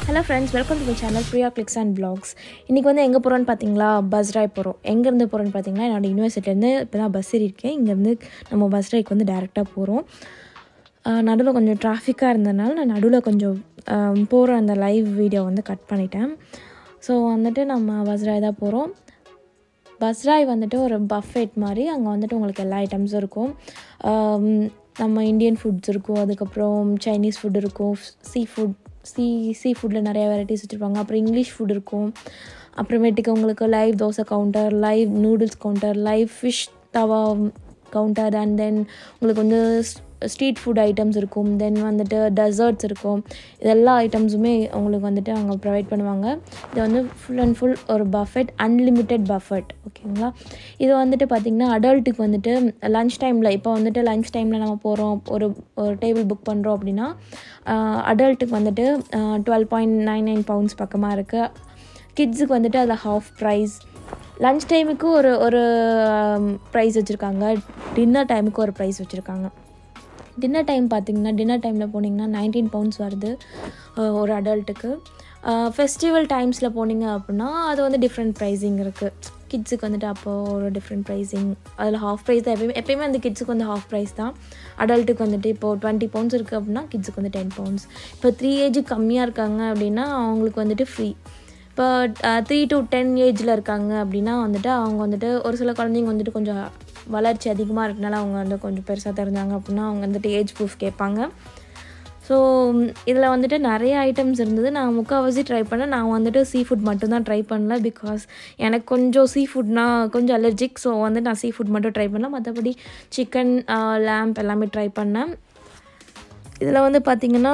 hello friends welcome to my channel Priya clicks and blogs இன்றைக்கி வந்து எங்கே போகிறோன்னு பார்த்தீங்களா பஸ் ட்ரைவ் போகிறோம் எங்கேருந்து போகிறோன்னு பார்த்தீங்கன்னா என்னோட யூனிவர்சிட்டிலேருந்து இப்போ தான் பஸ் ஏறியிருக்கேன் இங்கேருந்து நம்ம பஸ் ட்ரைவ்க்கு வந்து டேரெக்டாக போகிறோம் நடுவில் கொஞ்சம் டிராஃபிக்காக இருந்ததுனால நான் நடுவில் கொஞ்சம் போகிற அந்த லைவ் வீடியோ வந்து கட் பண்ணிட்டேன் ஸோ வந்துட்டு நம்ம பஸ் ட்ரைவ் தான் போகிறோம் பஸ் ட்ரைவ் வந்துட்டு ஒரு பஃபெட் மாதிரி அங்கே வந்துட்டு உங்களுக்கு எல்லா ஐட்டம்ஸும் இருக்கும் ஆம், நம்ம இந்தியன் ஃபுட்ஸ் இருக்கும் அதுக்கப்புறம் சைனீஸ் ஃபுட் இருக்கும் சீ ஃபுட் சீ சீ ஃபுட்டில் நிறைய வெரைட்டிஸ் வச்சுருப்பாங்க அப்புறம் இங்கிலீஷ் ஃபுட் இருக்கும் அப்புறமேட்டுக்கு உங்களுக்கு live dosa counter live noodles counter live fish tawa counter and then உங்களுக்கு வந்து ஸ்ட்ரீட் ஃபுட் ஐட்டம்ஸ் இருக்கும் தென் வந்துட்டு டெசர்ட்ஸ் இருக்கும் இது எல்லா ஐட்டம்ஸுமே உங்களுக்கு வந்துட்டு அவங்க ப்ரொவைட் பண்ணுவாங்க இது வந்து ஃபுல் அண்ட் ஃபுல் ஒரு பஃபெட் அன்லிமிட்டெட் பஃபெட் ஓகேங்களா இது வந்துட்டு பார்த்திங்கன்னா அடல்ட்டுக்கு வந்துட்டு லஞ்ச் டைமில் இப்போ வந்துட்டு லஞ்ச் டைமில் நம்ம போகிறோம் ஒரு ஒரு டேபிள் புக் பண்ணுறோம் அப்படின்னா அடல்ட்டுக்கு வந்துட்டு twelve point nine nine pounds பக்கமாக இருக்குது கிட்ஸுக்கு வந்துட்டு அதில் ஹாஃப் ப்ரைஸ் லஞ்ச் டைமுக்கு ஒரு ஒரு ப்ரைஸ் வச்சுருக்காங்க டின்னர் டைமுக்கு ஒரு ப்ரைஸ் வச்சுருக்காங்க டின்னர் டைம் பார்த்தீங்கன்னா டின்னர் டைமில் போனீங்கன்னா நைன்டீன் பவுண்ட்ஸ் வருது அஹ் ஒரு அடல்ட்டுக்கு ஃபெஸ்டிவல் டைம்ஸில் போனீங்க அப்படின்னா அது வந்து டிஃப்ரெண்ட் ப்ரைஸிங் இருக்குது கிட்ஸுக்கு வந்துட்டு அப்போது ஒரு டிஃப்ரெண்ட் ப்ரைஸிங் அதில் ஹாஃப் ப்ரைஸ் தான் எப்பயுமே எப்பயுமே அந்த கிட்ஸுக்கு வந்து ஹாஃப் ப்ரைஸ் தான் அடல்ட்டுக்கு வந்துட்டு இப்போது டுவெண்ட்டி பவுண்ட்ஸ் இருக்குது அப்படின்னா கிட்ஸுக்கு வந்து டென் பவுண்ட்ஸ் இப்போ த்ரீ ஏஜ் கம்மியாக இருக்காங்க அப்படின்னா அவங்களுக்கு வந்துட்டு ஃப்ரீ இப்போ த்ரீ டு டென் ஏஜில் இருக்காங்க அப்படின்னா வந்துட்டு அவங்க வந்துட்டு ஒரு சில குழந்தைங்க வந்துட்டு கொஞ்சம் வளர்ச்சி அதிகமாக இருக்கனால அவங்க வந்து கொஞ்சம் பெருசாக தெரிஞ்சாங்க அப்படின்னா அவங்க வந்துட்டு ஏஜ் ப்ரூஃப் கேட்பாங்க ஸோ இதில் வந்துட்டு நிறைய ஐட்டம்ஸ் இருந்தது நான் முக்கால்வாசி ட்ரை பண்ணேன் நான் வந்துட்டு சீ ஃபுட் மட்டும்தான் ட்ரை பண்ணல பிகாஸ் எனக்கு கொஞ்சம் சீ ஃபுட்னா கொஞ்சம் அலர்ஜிக் ஸோ வந்து நான் சீ ஃபுட் மட்டும் ட்ரை பண்ணல மற்றபடி சிக்கன் லேம்ப் எல்லாமே ட்ரை பண்ணேன் இதில் வந்து பார்த்திங்கன்னா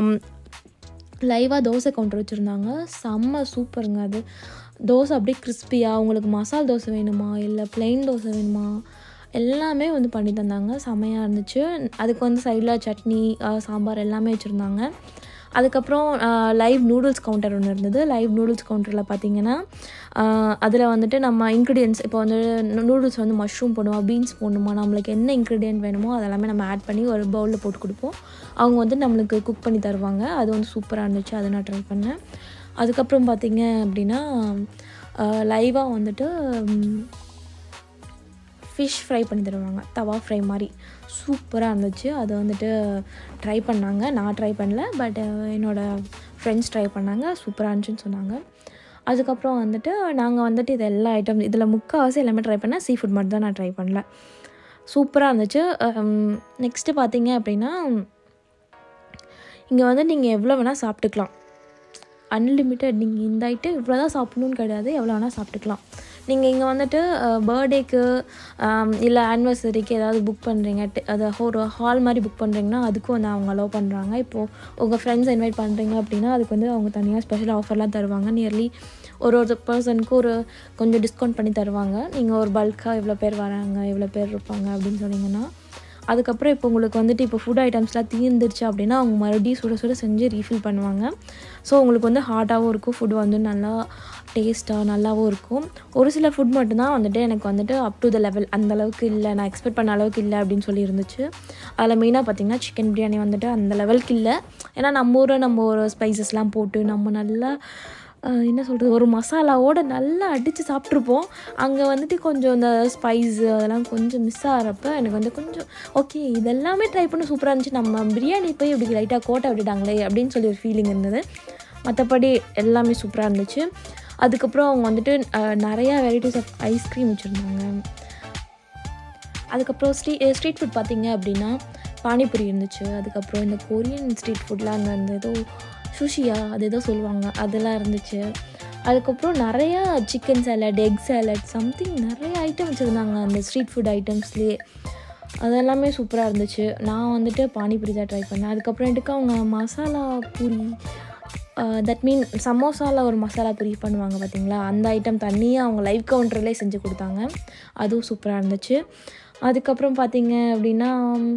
லைவாக தோசை கவுண்டர் வச்சுருந்தாங்க செம்ம சூப்பருங்க அது தோசை அப்படியே கிறிஸ்பியாக உங்களுக்கு மசால் தோசை வேணுமா இல்லை plain தோசை வேணுமா எல்லாமே வந்து பண்ணி தந்தாங்க செம்மையாக இருந்துச்சு அதுக்கு வந்து சைடில் சட்னி அஹ், சாம்பார் எல்லாமே வச்சுருந்தாங்க அதுக்கப்புறம் லைவ் நூடுல்ஸ் கவுண்டர் ஒன்று இருந்தது லைவ் நூடுல்ஸ் கவுண்டரில் பார்த்தீங்கன்னா அதில் வந்துட்டு நம்ம இன்க்ரீடியன்ஸ் இப்போ வந்து நூடுல்ஸ் வந்து மஷ்ரூம் போடணுமா பீன்ஸ் போடணுமா நம்மளுக்கு என்ன இன்க்ரீடியன்ட் வேணுமோ அதெல்லாமே நம்ம ஆட் பண்ணி ஒரு பவுலில் போட்டு கொடுப்போம் அவங்க வந்து நம்மளுக்கு குக் பண்ணி தருவாங்க அது வந்து சூப்பராக இருந்துச்சு அதை நான் ட்ரை பண்ணேன் அதுக்கப்புறம் பார்த்தீங்க அப்படின்னா லைவாக வந்துட்டு ஃபிஷ் ஃப்ரை பண்ணி தருவாங்க தவா ஃப்ரை மாதிரி சூப்பராக இருந்துச்சு அதை வந்துட்டு ட்ரை பண்ணாங்க நான் ட்ரை பண்ணல பட் என்னோடய ஃப்ரெண்ட்ஸ் ட்ரை பண்ணாங்க சூப்பராக இருந்துச்சுன்னு சொன்னாங்க அதுக்கப்புறம் வந்துட்டு நாங்கள் வந்துட்டு இது எல்லா ஐட்டம் இதில் முக்கால்வாசி எல்லாமே ட்ரை பண்ணேன் சீ ஃபுட் மட்டும் தான் நான் ட்ரை பண்ணல சூப்பராக இருந்துச்சு நெக்ஸ்ட்டு பார்த்தீங்க அப்படின்னா இங்கே வந்து நீங்கள் எவ்வளோ வேணால் சாப்பிட்டுக்கலாம் அன்லிமிட்டெட் நீங்கள் இந்த ஐட்டம் இவ்வளோ தான் சாப்பிடணுன்னு கிடையாது எவ்வளோ வேணால் சாப்பிட்டுக்கலாம் நீங்கள் இங்கே வந்துட்டு பர்த்டேக்கு இல்லை ஆனிவர்சரிக்கு ஏதாவது புக் பண்ணுறீங்க அதை ஒரு ஹால் மாதிரி புக் பண்ணுறீங்கன்னா அதுக்கும் வந்து அவங்க அலோவ் பண்ணுறாங்க இப்போது உங்கள் ஃப்ரெண்ட்ஸ் இன்வைட் பண்ணுறீங்க அப்படின்னா அதுக்கு வந்து அவங்க தனியாக ஸ்பெஷல் ஆஃபர்லாம் தருவாங்க நியர்லி ஒரு ஒரு பர்சனுக்கு ஒரு கொஞ்சம் டிஸ்கவுண்ட் பண்ணி தருவாங்க நீங்கள் ஒரு பல்காக இவ்வளோ பேர் வராங்க இவ்வளோ பேர் இருப்பாங்க அப்படின்னு சொன்னீங்கன்னா அதுக்கப்புறம் இப்போ உங்களுக்கு வந்துட்டு இப்போ ஃபுட் ஐட்டம்ஸ்லாம் தீர்ந்துருச்சு அப்படின்னா அவங்க மறுபடியும் சுட சுட செஞ்சு ரீஃபில் பண்ணுவாங்க ஸோ உங்களுக்கு வந்து ஹார்டாகவும் இருக்கும் ஃபுட் வந்து நல்லா டேஸ்ட்டாக நல்லாவும் இருக்கும் ஒரு சில ஃபுட் மட்டும்தான் வந்துட்டு எனக்கு வந்துட்டு அப் டு த லெவல் அந்த அளவுக்கு இல்லை நான் எக்ஸ்பெக்ட் பண்ண அளவுக்கு இல்லை அப்படின்னு சொல்லி இருந்துச்சு அதில் மெயினாக பார்த்தீங்கன்னா சிக்கன் பிரியாணி வந்துட்டு அந்த லெவலுக்கு இல்லை ஏன்னா நம்ம ஊரை நம்ம ஒரு ஸ்பைசஸ்லாம் போட்டு நம்ம நல்லா அஹ், என்ன சொல்கிறது ஒரு மசாலாவோட நல்லா அடித்து சாப்பிட்ருப்போம் அங்கே வந்துட்டு கொஞ்சம் இந்த ஸ்பைஸு அதெல்லாம் கொஞ்சம் மிஸ் ஆகிறப்ப எனக்கு வந்து கொஞ்சம் ஓகே இதெல்லாமே ட்ரை பண்ண சூப்பராக இருந்துச்சு நம்ம பிரியாணி போய் இப்படி லைட்டாக கோட்டை விட்டுட்டாங்களே அப்படின்னு சொல்லி ஒரு ஃபீலிங் இருந்தது மற்றபடி எல்லாமே சூப்பராக இருந்துச்சு அதுக்கப்புறம் அவங்க வந்துட்டு அஹ், நிறையா வெரைட்டிஸ் ஆஃப் ஐஸ்கிரீம் வச்சுருந்தாங்க அதுக்கப்புறம் ஸ்ட்ரீ ஸ்ட்ரீட் ஃபுட் பார்த்தீங்க அப்படின்னா பானிபூரி இருந்துச்சு அதுக்கப்புறம் இந்த கொரியன் ஸ்ட்ரீட் ஃபுட்லாம் அந்த அந்த ஏதோ சுஷியா அது ஏதோ சொல்லுவாங்க அதெல்லாம் இருந்துச்சு அதுக்கப்புறம் நிறையா chicken salad egg salad something நிறைய ஐட்டம் வச்சுருந்தாங்க அந்த ஸ்ட்ரீட் ஃபுட் ஐட்டம்ஸ்லேயே அதெல்லாமே சூப்பராக இருந்துச்சு நான் வந்துட்டு பானிபூரி தான் ட்ரை பண்ணேன் அதுக்கப்புறமேட்டுக்கு அவங்க மசாலா பூரி தட் மீன் சமோசாவில் ஒரு மசாலா பூரி பண்ணுவாங்க பார்த்தீங்களா அந்த ஐட்டம் தனியாக அவங்க லைவ் கவுண்டர்லேயே செஞ்சு கொடுத்தாங்க அதுவும் சூப்பராக இருந்துச்சு அதுக்கப்புறம் பார்த்தீங்க அப்படின்னா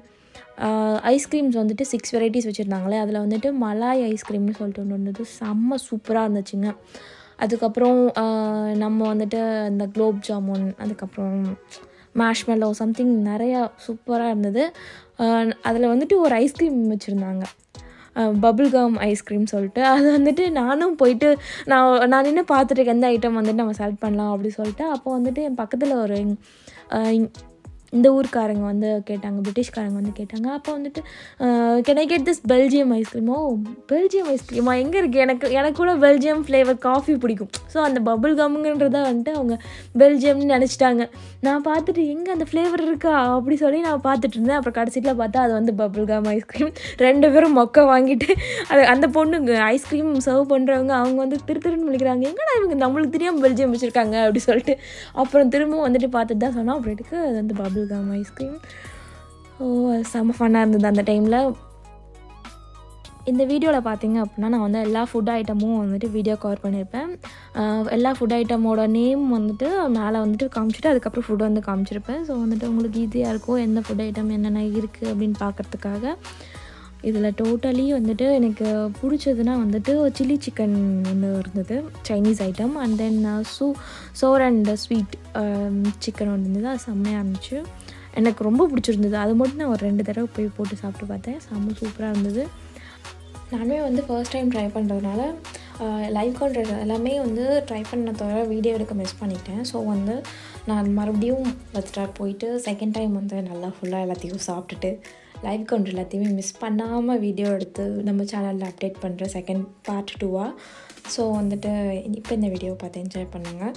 ஐஸ்கிரீம்ஸ் வந்துட்டு சிக்ஸ் வெரைட்டிஸ் வச்சுருந்தாங்களே அதில் வந்துட்டு மலாய் ஐஸ்கிரீம்னு சொல்லிட்டு ஒன்று இருந்தது செம்ம சூப்பராக இருந்துச்சுங்க அதுக்கப்புறம் ஆஹ், நம்ம வந்துட்டு இந்த குலோப் ஜாமுன் அதுக்கப்புறம் மேஷ்மெல்லோ சம்திங் நிறையா சூப்பராக இருந்தது அதில் வந்துட்டு ஒரு ஐஸ்கிரீம் வச்சுருந்தாங்க பபுள் கம் ஐஸ்கிரீம் சொல்லிட்டு அது வந்துட்டு நானும் போயிட்டு நான் நான் நின்று பார்த்துட்டு இருக்கேன், எந்த ஐட்டம் வந்துட்டு நம்ம செலக்ட் பண்ணலாம் அப்படி சொல்லிட்டு அப்போ வந்துட்டு என் பக்கத்தில் ஒரு அஹ், இந்த ஊர்க்காரங்க வந்து கேட்டாங்க பிரிட்டிஷ்காரங்க வந்து கேட்டாங்க அப்போ வந்துட்டு can I get this Belgium ice cream oh Belgium ஐஸ்கிரீமா எங்கே இருக்குது எனக்கு எனக்கு கூட பெல்ஜியம் ஃப்ளேவர் காஃபி பிடிக்கும் ஸோ அந்த பபுள் கம்ங்கிறத வந்துட்டு அவங்க பெல்ஜியம்னு நினச்சிட்டாங்க நான் பார்த்துட்டு எங்கே அந்த ஃப்ளேவர் இருக்கா அப்படி சொல்லி நான் பார்த்துட்டு இருந்தேன் அப்புறம் கடைசியில் பார்த்தா அது வந்து பபுள் கம் ஐஸ்கிரீம் ரெண்டு பேரும் மொக்க வாங்கிட்டு அது அந்த பொண்ணுங்க ஐஸ்கிரீம் சர்வ் பண்ணுறவங்க அவங்க வந்து திரு திருன்னு விழிக்கிறாங்க எங்கடா இவங்க நம்மளுக்கு தெரியாமல் பெல்ஜியம் வச்சுருக்காங்க அப்படி சொல்லிட்டு அப்புறம் திரும்பவும் வந்துட்டு பார்த்துட்டு தான் சொன்னோம் அப்புறத்துக்கு அது வந்து பபுள் கம் ஐஸ்கிரீம் ஓ செம்ம ஃபன்னாக இருந்தது அந்த டைமில் இந்த வீடியோவில் பார்த்தீங்க அப்படின்னா நான் வந்து எல்லா ஃபுட் ஐட்டமும் வந்துட்டு வீடியோ கவர் பண்ணியிருப்பேன் ஆஹ் எல்லா ஃபுட் ஐட்டமோட நேம் வந்துட்டு மேலே வந்துட்டு காமிச்சிட்டு அதுக்கப்புறம் ஃபுட் வந்து காமிச்சிருப்பேன் ஸோ வந்துட்டு உங்களுக்கு ஈஸியாக இருக்கும் எந்த ஃபுட் ஐட்டம் என்னென்ன இருக்குது அப்படின்னு பார்க்குறதுக்காக இதில் டோட்டலி வந்துட்டு எனக்கு பிடிச்சதுன்னா வந்துட்டு சில்லி சிக்கன் ஒன்று இருந்தது சைனீஸ் ஐட்டம் அண்ட் தென் சூ சோர் அண்ட் ஸ்வீட் சிக்கன் ஒன்று இருந்தது அது செம்மையாக இருந்துச்சு எனக்கு ரொம்ப பிடிச்சிருந்தது அது மட்டும் நான் ஒரு ரெண்டு தடவை போய் போட்டு சாப்பிட்டு பார்த்தேன் செம்ம சூப்பராக இருந்தது நானுமே வந்து ஃபர்ஸ்ட் டைம் ட்ரை பண்ணுறதுனால லைவ் கான்ட்ரேட் எல்லாமே வந்து ட்ரை பண்ண தவிர வீடியோ எடுக்க மிஸ் பண்ணிட்டேன் ஸோ வந்து நான் மறுபடியும் ஃபஸ்ட்டாக போயிட்டு செகண்ட் டைம் வந்து நல்லா ஃபுல்லாக எல்லாத்தையும் சாப்பிட்டுட்டு லைவ் கவுண்டர் எல்லாத்தையுமே மிஸ் பண்ணாமல் வீடியோ எடுத்து நம்ம சேனலில் அப்டேட் பண்ணுற செகண்ட் பார்ட் டூவாக ஸோ வந்துட்டு இப்போ இந்த வீடியோவை பார்த்து என்ஜாய் பண்ணுங்கள்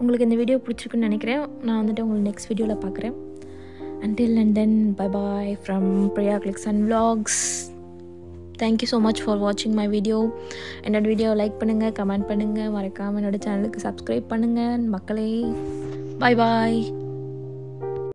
உங்களுக்கு இந்த வீடியோ பிடிச்சிருக்குன்னு நினைக்கிறேன் நான் வந்துட்டு உங்களுக்கு நெக்ஸ்ட் வீடியோவில் பார்க்குறேன் until and then bye bye from Priya clicks and vlogs thank you so much for வாட்சிங் மை வீடியோ என்னோட வீடியோ லைக் பண்ணுங்கள் கமெண்ட் பண்ணுங்கள் மறக்காமல் என்னோட சேனலுக்கு சப்ஸ்கிரைப் பண்ணுங்கள் மக்களே பாய் பாய்